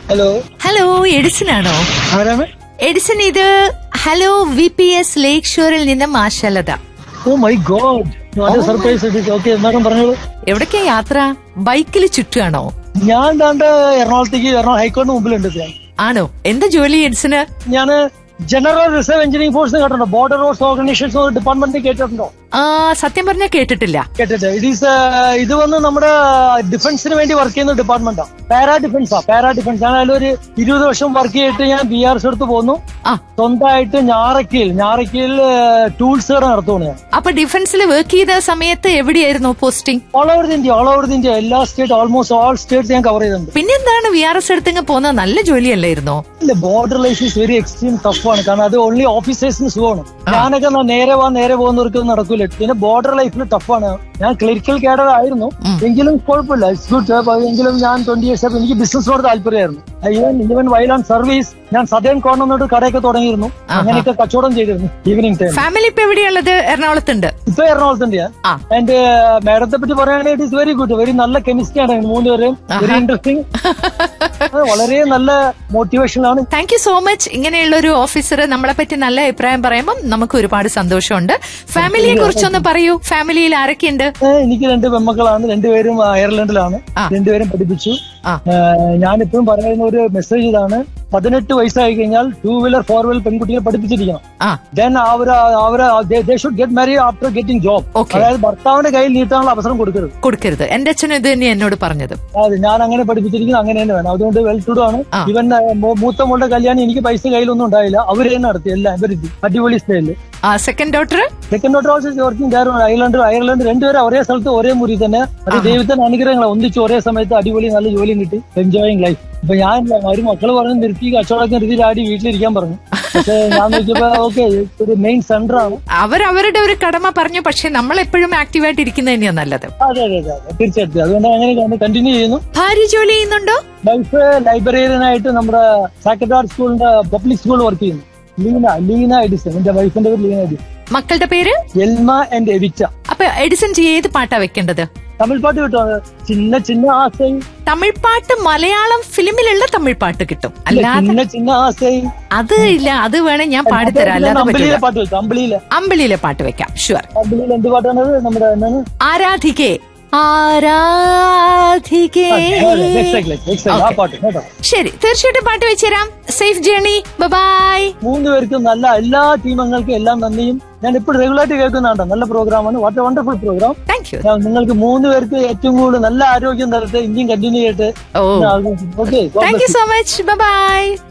Hello hello Edison ആണോ ആരാണ് Edison ഇത് ഹലോ വി പി എസ് ലേക്ക് ഷോറിൽ നിന്ന് മാഷലത ഓ മൈ ഗോഡ് വളരെ സർപ്രൈസ് ഓക്കെ എന്നാലും പറഞ്ഞോളൂ എവിടേക്കാ യാത്ര ബൈക്കിൽ ചുറ്റുകയാണോ ഞാൻ ദാണ്ട് എറണാകുളത്തേക്ക് എറണാകുളം ഹൈക്കോടതി മുമ്പിലുണ്ട് ഞാൻ ആണോ എന്താ ജോലി എഡിസന് ഞാന് ജനറൽ റിസർവ് എഞ്ചിനീയറിംഗ് ഫോഴ്സ് കേട്ടിട്ടുണ്ടോ ബോർഡർ റോഡ്സ് ഓർഗനൈസേഷൻ ഡിപ്പാർട്ട്മെന്റ് കേട്ടിട്ടുണ്ടോ ആ സത്യം പറഞ്ഞാൽ കേട്ടിട്ടില്ല കേട്ടിട്ട് ഇറ്റ് ഈസ് ഇത് വന്ന് നമ്മുടെ ഡിഫൻസിന് വേണ്ടി വർക്ക് ചെയ്യുന്ന ഡിപ്പാർട്ട്മെന്റാണ് പാരാ ഡിഫൻസാ പാരാ ഡിഫൻസ് ഞാൻ അതിലൊരു ഇരുപത് വർഷം വർക്ക് ചെയ്തിട്ട് ഞാൻ ബി ആർ എസ് എടുത്ത് പോന്നു ആ സ്വന്തമായിട്ട് ഞാറക്കയിൽ ഞാറക്കയിൽ ടൂൾസ് കട നടത്തുകയാണ് ഞാൻ അപ്പൊ ഡിഫൻസിൽ വർക്ക് ചെയ്ത സമയത്ത് എവിടെയായിരുന്നു posting all over India all over India എല്ലാ സ്റ്റേറ്റ് ഓൾമോസ്റ്റ് ഓൾ സ്റ്റേറ്റ്സ് ഞാൻ കവർ ചെയ്തിട്ടുണ്ട് പിന്നെന്താണ് വി ആർ എസ് എടുത്തങ്ങ് പോകുന്നത് നല്ല ജോലിയല്ലായിരുന്നോ ഇല്ല border life is very extreme ടഫാണ് കാരണം അത് ഓൺലി ഓഫീസേഴ്സിന് സുഖമാണ് ഞാനൊക്കെ ന- നേരെ വാ നേരെ പോകുന്നവർക്ക് നടക്കൂല പിന്നെ ബോർഡർ ലൈഫിൽ ടഫാണ് ഞാൻ ക്ലിനിക്കൽ കേഡർ ആയിരുന്നു എങ്കിലും കുഴപ്പമില്ല ഇറ്റ്സ് ഗുഡ് എങ്കിലും ഞാൻ ട്വന്റി ഇയേഴ്സ് എനിക്ക് ബിസിനസ്സിനോട് താല്പര്യമായിരുന്നു even even while on service ഞാൻ സദേൺ കോർണറിനോട് കടയൊക്കെ തുടങ്ങിയിരുന്നു അങ്ങനെയൊക്കെ കച്ചവടം ചെയ്തിരുന്നു ഈവനിങ് ടൈം ഫാമിലി ഇപ്പൊ എവിടെയുള്ളത് എറണാകുളത്തുണ്ട് ഇപ്പൊ എറണാകുളത്തിന്റെ ആ. എന്റെ മാഡത്തെ പറ്റി പറയുകയാണെങ്കിൽ it is very good very നല്ല കെമിസ്ട്രി ആണ് മൂന്നുപേരും വെരി ഇൻട്രസ്റ്റിംഗ് വളരെ നല്ല മോട്ടിവേഷൻ ആണ് താങ്ക് യു സോ മച്ച് ഇങ്ങനെയുള്ള ഒരു ഓഫീസർ നമ്മളെ പറ്റി നല്ല അഭിപ്രായം പറയുമ്പോൾ നമുക്ക് ഒരുപാട് സന്തോഷമുണ്ട് ഫാമിലിയെ കുറിച്ചൊന്ന് പറയൂ ഫാമിലിയിൽ ആരൊക്കെയുണ്ട് ഏ, എനിക്ക് രണ്ട് പെമ്മക്കളാണ് രണ്ടുപേരും അയർലൻഡിലാണ് ആ. രണ്ടുപേരും പഠിപ്പിച്ചു ആ. ഞാനിപ്പോഴും പറയുന്ന ഒരു മെസ്സേജ് ഇതാണ് പതിനെട്ട് വയസ്സായി കഴിഞ്ഞാൽ ടൂ വീലർ ഫോർ വീലർ പെൺകുട്ടികളെ പഠിപ്പിച്ചിരിക്കണം ആ ദെൻ അവർ അവർ should get marry after getting job Okay. അതായത് ഭർത്താവിന്റെ കയ്യിൽ നീട്ടാനുള്ള അവസരം കൊടുക്കരുത് കൊടുക്കരുത് എന്റെ അച്ഛനും ഇത് തന്നെ എന്നോട് പറഞ്ഞത് അതെ ഞാൻ അങ്ങനെ പഠിപ്പിച്ചിരിക്കുന്നത് അങ്ങനെ തന്നെ വേണം അതുകൊണ്ട് വെൽ ടു ആണ് ആ. ഇവൻ ഏ, മൂ- മൂത്ത മോളുടെ കല്യാണം എനിക്ക് പൈസ കയ്യിലൊന്നും ഉണ്ടായില്ല അവര് തന്നെ നടത്തി എല്ലാം ഇവരിത് അടിപൊളി സ്റ്റൈലില് ആ second daughter second daughter also working ഡയർ അയർലൻഡ് അയർലൻഡ് രണ്ടുപേരും ഒരേ സ്ഥലത്ത് ഒരേ മുറി തന്നെ അത് ദൈവത്തിന്റെ അനുഗ്രഹങ്ങൾ ഒന്നിച്ച് ഒരേ സമയത്ത് അടിപൊളി നല്ല ജോലിയും കിട്ടി എൻജോയിങ് ലൈഫ് ഇപ്പൊ ഞാൻ ഒരു മക്കള് പറഞ്ഞു നിർത്തി കച്ചവടമൊക്കെ നിർത്തി ആടി വീട്ടിലിരിക്കാൻ പറഞ്ഞു പക്ഷെ ഞാൻ നോക്കിയപ്പോ ഓക്കെ ഒരു മെയിൻ സെന്റർ ആണ് അവരവരുടെ ഒരു കടമ പറഞ്ഞു പക്ഷെ നമ്മൾ എപ്പോഴും ആക്റ്റീവായിട്ട് ഇരിക്കുന്നത് തന്നെയാണ് നല്ലത് അതെ അതെ അതെ അതെ തീർച്ചയായിട്ടും അതുകൊണ്ട് അങ്ങനെ കണ്ടിന്യൂ ചെയ്യുന്നു ഭാര്യ ജോലി ചെയ്യുന്നുണ്ടോ വൈഫ് ലൈബ്രറിയനായിട്ട് നമ്മുടെ സാക്രഡ് സ്കൂളിന്റെ പബ്ലിക് സ്കൂളിൽ വർക്ക് ചെയ്യുന്നു ലീന ലീന എഡിസൺ എന്റെ വൈഫിന്റെ പേര് ലീന എഡിസൺ മക്കളുടെ പേര് എൽമ ആൻഡ് എവിച്ച അപ്പൊ എഡിസൺ ജി ഏത് പാട്ടാ വെക്കേണ്ടത് തമിഴ് പാട്ട് കിട്ടും ചിന്ന ചിന്ന ആസൈ തമിഴ് പാട്ട് മലയാളം ഫിലിമിലുള്ള തമിഴ് പാട്ട് കിട്ടും അല്ലാതെ ചിന്ന ചിന്ന ആസൈ അത് ഇല്ല അത് വേണേ ഞാൻ പാടിത്തരാം അല്ലാതെ അമ്പലിയിലെ പറ്റില്ല പാട്ട് വെച്ചു അമ്പലിയിലെ അമ്പിളിയിലെ പാട്ട് വെക്കാം ഷുവർ അമ്പലിയിൽ എന്ത് പാട്ടാണത് നമ്മുടെ എന്താണ് ആരാധികേ ആരാധികേ Exactly, exactly. ആ പാട്ട് കേട്ടോ ശരി തീർച്ചയായിട്ടും പാട്ട് വെച്ചുതരാം സേഫ് ജേണി ബൈ മൂന്ന് പേർക്കും നല്ല എല്ലാ ടീമംഗൾക്കും എല്ലാം നന്ദിയും ഞാൻ ഇപ്പോഴും റെഗുലറായിട്ട് കേൾക്കുന്നുണ്ടോ നല്ല പ്രോഗ്രാമാണ് what wonderful programme thank you നിങ്ങൾക്ക് മൂന്ന് പേർക്ക് ഏറ്റവും കൂടുതൽ നല്ല ആരോഗ്യം തരട്ടെ ഇനിയും കണ്ടിന്യൂ ചെയ്യട്ടെ oh okay thank you so much by